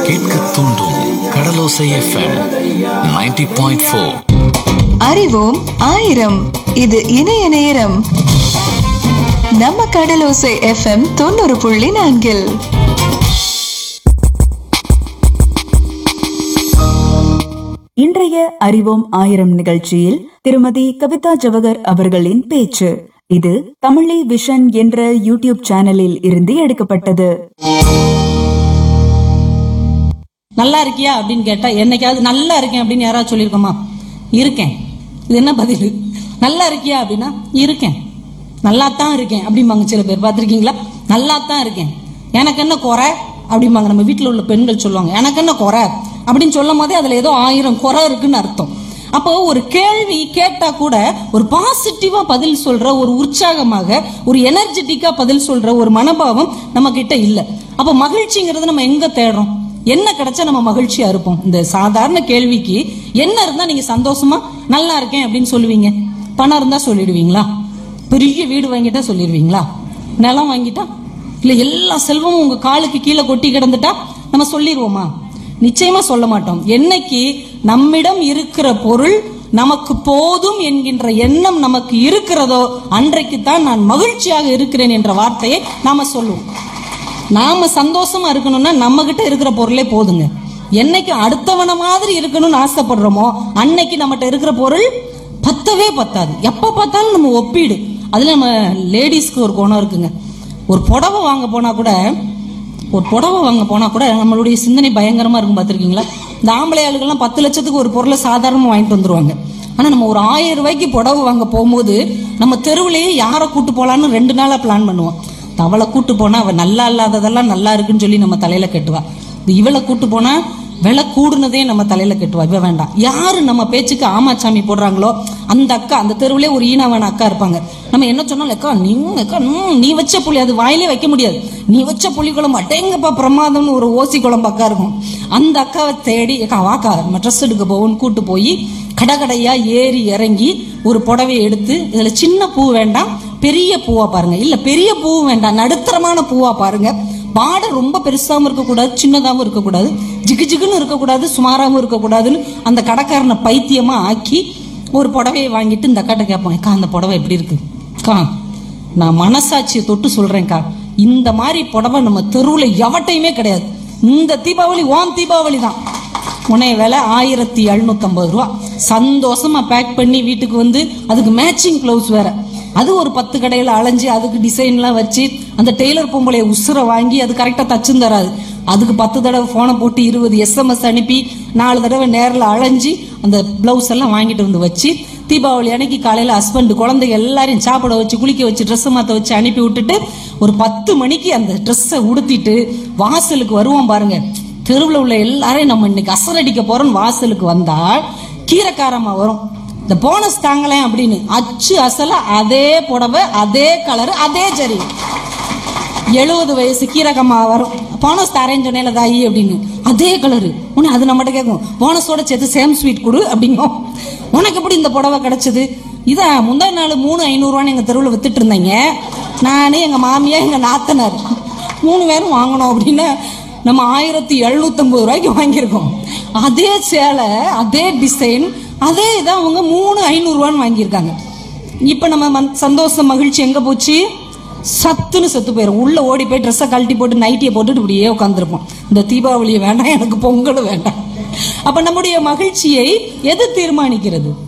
கேட்க தூண்டும் கடலோசை FM 90.4 point four அறிவோம் ஆயிரம் இது இணைய நேரம் நம்ம கடலோசை எஃப்எம் தொண்ணூறு புள்ளி நான்கில் இன்றைய அறிவோம் ஆயிரம் நிகழ்ச்சியில் திருமதி கவிதா ஜவகர் அவர்களின் பேச்சு இது தமிழை விஷன் என்ற யூடியூப் சேனலில் இருந்து எடுக்கப்பட்டது நல்லா இருக்கியா அப்படின்னு கேட்டா என்னைக்காவது நல்லா இருக்கேன் அப்படின்னு யாராவது சொல்லியிருக்கோமா இருக்கேன் இது என்ன பதில் நல்லா இருக்கியா அப்படின்னா இருக்கேன் நல்லா தான் இருக்கேன் அப்படிம்பாங்க சில பேர் பார்த்திருக்கீங்களா நல்லா தான் இருக்கேன் எனக்கு என்ன குறை அப்படிம்பாங்க நம்ம வீட்டில் உள்ள பெண்கள் சொல்லுவாங்க எனக்கு என்ன குறை அப்படின்னு சொல்லும் போதே அதுல ஏதோ ஆயிரம் குறை இருக்குன்னு அர்த்தம் அப்போ ஒரு கேள்வி கேட்டா கூட ஒரு பாசிட்டிவா பதில் சொல்ற ஒரு உற்சாகமாக ஒரு எனர்ஜெட்டிக்கா பதில் சொல்ற ஒரு மனோபாவம் நம்ம கிட்ட இல்ல அப்ப மகிழ்ச்சிங்கிறது நம்ம எங்க தேடுறோம் என்ன கிடைச்சா நம்ம மகிழ்ச்சியா இருப்போம் இந்த சாதாரண கேள்விக்கு என்ன இருந்தா நீங்க சந்தோஷமா நல்லா இருக்கேன் அப்படின்னு சொல்லுவீங்க பணம் இருந்தா சொல்லிடுவீங்களா பெரிய வீடு வாங்கிட்டா சொல்லிடுவீங்களா நிலம் வாங்கிட்டா இல்ல எல்லா செல்வமும் உங்க காலுக்கு கீழே கொட்டி கிடந்துட்டா நம்ம சொல்லிடுவோமா நிச்சயமா சொல்ல மாட்டோம் என்னைக்கு நம்மிடம் இருக்கிற பொருள் நமக்கு போதும் என்கின்ற எண்ணம் நமக்கு இருக்கிறதோ அன்றைக்கு தான் நான் மகிழ்ச்சியாக இருக்கிறேன் என்ற வார்த்தையை நாம சொல்லுவோம் நாம சந்தோஷமா இருக்கணும்னா நம்ம கிட்ட இருக்கிற பொருளே போதுங்க என்னைக்கு அடுத்தவன மாதிரி இருக்கணும்னு ஆசைப்படுறோமோ அன்னைக்கு நம்மகிட்ட இருக்கிற பொருள் பத்தவே பத்தாது எப்ப பார்த்தாலும் நம்ம ஒப்பீடு அதுல நம்ம லேடிஸ்க்கு ஒரு குணம் இருக்குங்க ஒரு புடவை வாங்க போனா கூட ஒரு புடவை வாங்க போனா கூட நம்மளுடைய சிந்தனை பயங்கரமா இருக்கும் பார்த்திருக்கீங்களா இந்த ஆம்பளை ஆளுகள்லாம் பத்து லட்சத்துக்கு ஒரு பொருளை சாதாரணமா வாங்கிட்டு வந்துருவாங்க ஆனா நம்ம ஒரு ஆயிரம் ரூபாய்க்கு புடவை வாங்க போகும்போது நம்ம தெருவுலயே யாரை கூட்டு போலான்னு ரெண்டு நாளா பிளான் பண்ணுவோம் அவளை கூட்டு போனா அவ நல்லா இல்லாததெல்லாம் நல்லா இருக்குன்னு சொல்லி நம்ம தலையில கட்டுவா இது இவளை கூட்டு போனா விலை கூடுனதே நம்ம தலையில கட்டுவா இவ வேண்டாம் யாரு நம்ம பேச்சுக்கு ஆமாச்சாமி போடுறாங்களோ அந்த அக்கா அந்த தெருவுலயே ஒரு ஈனாவான அக்கா இருப்பாங்க நம்ம என்ன சொன்னாலும் அக்கா நீங்க அக்கா ம், நீ வச்ச புளி அது வாயிலே வைக்க முடியாது நீ வச்ச புளி குழம்பு அட்டேங்கப்பா பிரமாதம்னு ஒரு ஓசி குழம்பு அக்கா இருக்கும் அந்த அக்காவை தேடி அக்கா வாக்கா நம்ம ட்ரெஸ் எடுக்க போவோம்னு கூட்டு போய் கடகடையா ஏறி இறங்கி ஒரு புடவையை எடுத்து இதுல சின்ன பூ வேண்டாம் பெரிய பூவா பாருங்க இல்ல பெரிய பூ வேண்டாம் நடுத்தரமான பூவா பாருங்க பாடை ரொம்ப பெருசாவும் இருக்கக்கூடாது சின்னதாவும் இருக்கக்கூடாது ஜிகு ஜிகுன்னு இருக்கக்கூடாது சுமாராவும் இருக்கக்கூடாதுன்னு அந்த கடைக்காரனை பைத்தியமா ஆக்கி ஒரு புடவையை வாங்கிட்டு இந்த அக்காட்ட கேட்போம் அக்கா அந்த புடவை எப்படி இருக்கு அக்கா நான் மனசாட்சியை தொட்டு சொல்றேன்க்கா இந்த மாதிரி புடவை நம்ம தெருவுல எவட்டையுமே கிடையாது இந்த தீபாவளி ஓம் தீபாவளி தான் உனைய விலை ஆயிரத்தி எழுநூத்தம்பது ரூபா சந்தோஷமா பேக் பண்ணி வீட்டுக்கு வந்து அதுக்கு மேட்சிங் க்ளவுஸ் வேற அது ஒரு பத்து கடையில அலைஞ்சு அதுக்கு டிசைன்லாம் வச்சு அந்த டெய்லர் பொம்பளைய உசுர வாங்கி அது கரெக்டா தச்சும் தராது அதுக்கு பத்து தடவை போனை போட்டு இருபது எஸ்எம்எஸ் அனுப்பி நாலு தடவை நேரில் அலைஞ்சு அந்த பிளவுஸ் எல்லாம் வாங்கிட்டு வந்து வச்சு தீபாவளி அன்னைக்கு காலையில ஹஸ்பண்ட் குழந்தைங்க எல்லாரையும் சாப்பிட வச்சு குளிக்க வச்சு ட்ரெஸ் மாத்த வச்சு அனுப்பி விட்டுட்டு ஒரு பத்து மணிக்கு அந்த ட்ரெஸ்ஸை உடுத்திட்டு வாசலுக்கு வருவோம் பாருங்க தெருவில் உள்ள எல்லாரையும் நம்ம இன்னைக்கு அசரடிக்க போறோம் வாசலுக்கு வந்தா கீரைக்காரமா வரும் இந்த போனஸ் தாங்களேன் அப்படின்னு அச்சு அசல அதே புடவை அதே கலர் அதே ஜரி எழுபது வயசு கீரகம்மா வரும் போனஸ் தரேன்னு சொன்னேன்ல தாயி அப்படின்னு அதே கலரு உன்னை அது நம்மகிட்ட கேட்கும் போனஸோட சேர்த்து சேம் ஸ்வீட் கொடு அப்படிங்கும் உனக்கு எப்படி இந்த புடவை கிடைச்சது இதான் முந்தா நாள் மூணு ஐநூறுரூவான்னு எங்கள் தெருவில் வித்துட்டு இருந்தீங்க நானே எங்கள் மாமியா எங்கள் நாத்தனார் மூணு பேரும் வாங்கணும் அப்படின்னு நம்ம ஆயிரத்தி எழுநூத்தம்பது ரூபாய்க்கு வாங்கியிருக்கோம் அதே சேலை அதே டிசைன் அதே இதான் அவங்க மூணு ஐநூறுரூவான்னு வாங்கியிருக்காங்க இப்போ நம்ம மந்- சந்தோஷம் மகிழ்ச்சி எங்கே போச்சு சத்துன்னு செத்து போயிடும் உள்ள ஓடி போய் ட்ரெஸ்ஸை கழட்டி போட்டு நைட்டியை போட்டுட்டு இப்படியே உட்காந்துருப்போம் இந்த தீபாவளி வேண்டாம் எனக்கு பொங்கலும் வேண்டாம் அப்ப நம்முடைய மகிழ்ச்சியை எது தீர்மானிக்கிறது